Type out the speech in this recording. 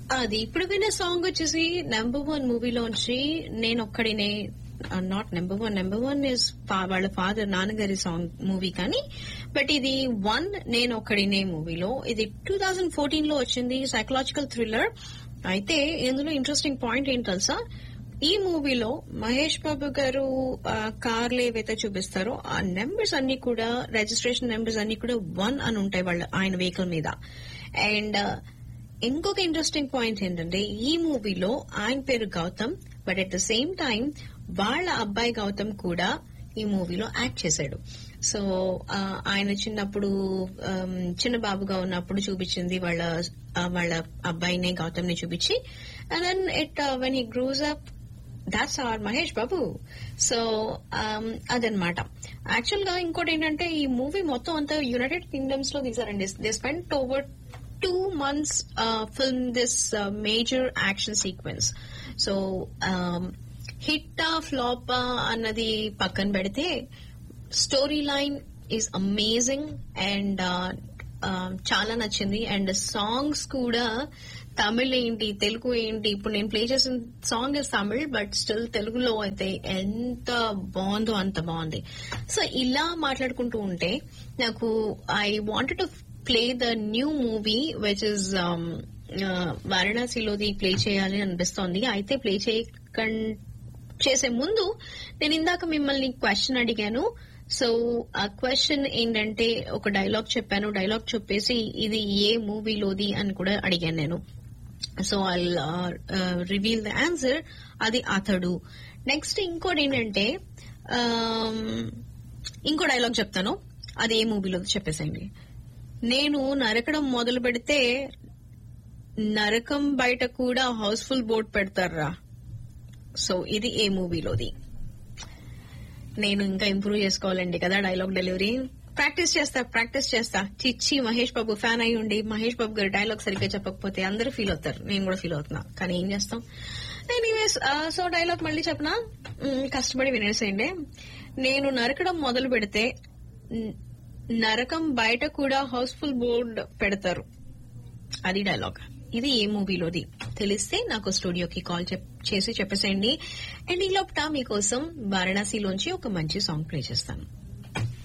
అది ఇప్పుడు విన్న సాంగ్ వచ్చేసి నెంబర్ వన్ మూవీలోంచి నేను ఒక్కడినే not number one number one is వాళ్ళ ఫాదర్ నాన్నగారి సాంగ్ మూవీ కానీ బట్ ఇది వన్ నేను ఒక్కడినే మూవీలో ఇది టూ థౌజండ్ ఫోర్టీన్ లో వచ్చింది సైకలాజికల్ థ్రిల్లర్ అయితే ఇందులో ఇంట్రెస్టింగ్ పాయింట్ ఏంటి తెలుసా ఈ మూవీలో మహేష్ బాబు గారు కార్లు ఏవైతే చూపిస్తారో ఆ నెంబర్స్ అన్ని కూడా రిజిస్ట్రేషన్ నెంబర్స్ అన్ని కూడా వన్ అని ఉంటాయి వాళ్ళ ఆయన వెహికల్ మీద అండ్ ఇంకొక ఇంట్రెస్టింగ్ పాయింట్ ఏంటంటే ఈ మూవీలో ఆయన పేరు Gautham but at the same time వాళ్ళ అబ్బాయి గౌతమ్ కూడా ఈ మూవీలో యాక్ట్ చేశాడు సో ఆయన చిన్నప్పుడు చిన్న బాబుగా ఉన్నప్పుడు చూపించింది వాళ్ళ వాళ్ళ అబ్బాయినే గౌతమ్ ని చూపించి and then it when he grows up that's our Mahesh Babu so అదనమాట యాక్చువల్ గా ఇంకోటి ఏంటంటే ఈ మూవీ మొత్తం అంతా యునైటెడ్ కింగ్డమ్స్ లో తీసారండి they spend over two months film this major action sequence so హిట్టా ఫ్లాపా అన్నది పక్కన పెడితే storyline is amazing and చాలా నచ్చింది అండ్ సాంగ్స్ కూడా తమిళ్ ఏంటి తెలుగు ఏంటి ఇప్పుడు నేను ప్లే చేసిన song is Tamil but still తెలుగులో అయితే ఎంత బాగుందో అంత బాగుంది సో ఇలా మాట్లాడుకుంటూ ఉంటే నాకు I wanted to play the new movie which is వారణాసిలోది ప్లే చేయాలి అనిపిస్తోంది అయితే ప్లే చేయక చేసే ముందు నేను ఇందాక మిమ్మల్ని క్వశ్చన్ అడిగాను సో ఆ క్వశ్చన్ ఏంటంటే ఒక డైలాగ్ చెప్పాను డైలాగ్ చెప్పేసి ఇది ఏ మూవీలోది అని కూడా అడిగాను నేను so I reveal the answer అది అతడు నెక్స్ట్ ఇంకోటి ఏంటంటే ఇంకో డైలాగ్ చెప్తాను అది ఏ మూవీలో చెప్పేసేయండి నేను నరకడం మొదలు పెడితే నరకం బయట కూడా హౌస్ఫుల్ బోర్డ్ పెడతారా సో ఇది ఏ మూవీలోది నేను ఇంకా ఇంప్రూవ్ చేసుకోవాలండి కదా డైలాగ్ డెలివరీ ప్రాక్టీస్ చేస్తా ప్రాక్టీస్ చేస్తా చిచ్చి మహేష్ బాబు ఫ్యాన్ అయి ఉండి మహేష్ బాబు గారు డైలాగ్ సరిగ్గా చెప్పకపోతే అందరూ ఫీల్ అవుతారు నేను కూడా ఫీల్ అవుతున్నా కానీ ఏం చేస్తాం ఎనీవేస్ సో డైలాగ్ మళ్ళీ చెప్పనా కష్టపడి వినేసేయండి నేను నరకడం మొదలు పెడితే నరకం బయట కూడా హౌస్ఫుల్ బోర్డ్ పెడతారు అది డైలాగ్ ఇది ఏ మూవీలోది తెలిస్తే నాకు స్టూడియోకి కాల్ చేసి చెప్పేసేయండి అండ్ ఈ లోపల మీకోసం వారణాసిలోంచి ఒక మంచి సాంగ్ ప్లే చేస్తాను